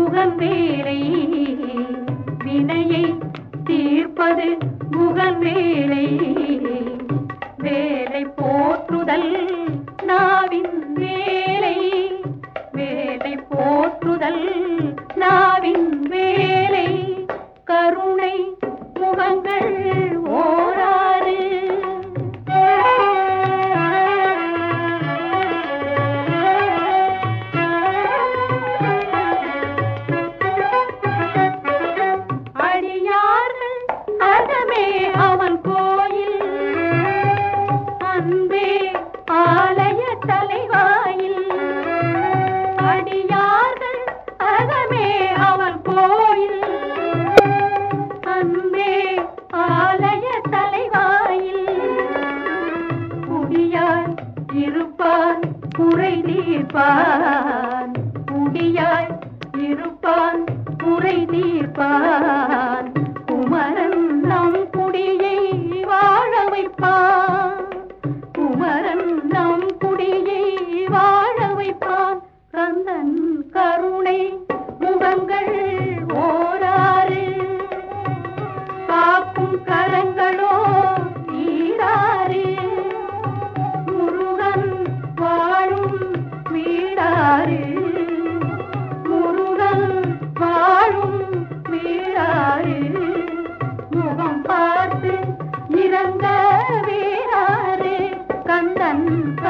முருகன் வேலை வினையை தீர்ப்பது முகன் வேலை வேலை போற்றுதல் நாவின் வேலை வேலை போற்றுதல் நாவின் வேலை கருணை முகங்கள் ஓராறு அடியார்கள் அகமே அவன் கோயில் அன்பே ஆலய தலைவாயில் அடியார்கள் அகமே அவன் கோயில் அன்பே ஆலய தலைவாயில் குடியாய் இருப்பான் குறை தீர்ப்பான் குடியாய் இருப்பான் குறை தீர்ப்பான் குமரன் நம் குடியை வாழ வைப்பான் குமரன் நம் குடியை வாழ வைப்பான் கந்தன் கருணை முகங்கள் ஓராறு காக்கும் கரங்களோ ஈராறு முருகன் வாழும் வீடாறு முருகன் வாழும் வீடாறு முகம் பார்த்து இறங்க வீராறு கந்தன்